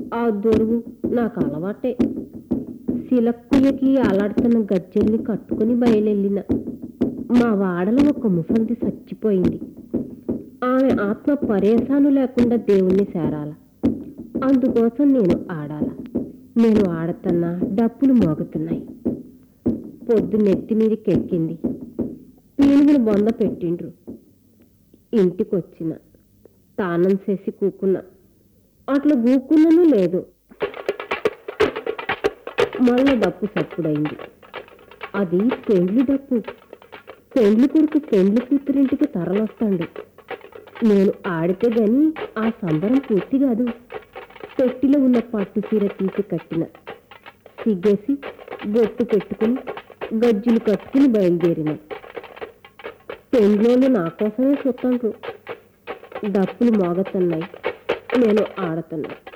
ఆ దొరువు నాకు అలవాటే సిలక్కుయ్యకి అలాడుతున్న గజ్జల్ని కట్టుకుని బయలెళ్ళిన మా వాడలో ఒక ముసలిది చచ్చిపోయింది ఆమె ఆత్మ పరేశాను లేకుండా దేవుణ్ణి సేరాల అందుకోసం నేను ఆడాల నేను ఆడుతున్నా డప్పులు మోగుతున్నాయి పొద్దు నెత్తి మీదకి ఎక్కింది పీనుగులు బొంద పెట్టిండ్రు ఇంటికొచ్చిన తానం చేసి కూకున్నా అట్లా కూకున్నను లేదు మళ్ళీ డప్పు సప్పుడైంది అది పెండ్లి డప్పు పెండ్లి కొడుకు పెండ్లి కూతురింటికి తరలొస్తాడు నేను ఆడితే గాని ఆ సంబరం పూర్తి కాదు పెట్టిలో ఉన్న పట్టు చీర తీసి కట్టిన సిగ్గేసి బొట్టు పెట్టుకుని గజ్జులు కట్టుకుని బయలుదేరిన పెండ్లోళ్ళు నా కోసమే చూస్తాండ్రు డప్పులు మోగతున్నాయి నేను ఆడుతున్నా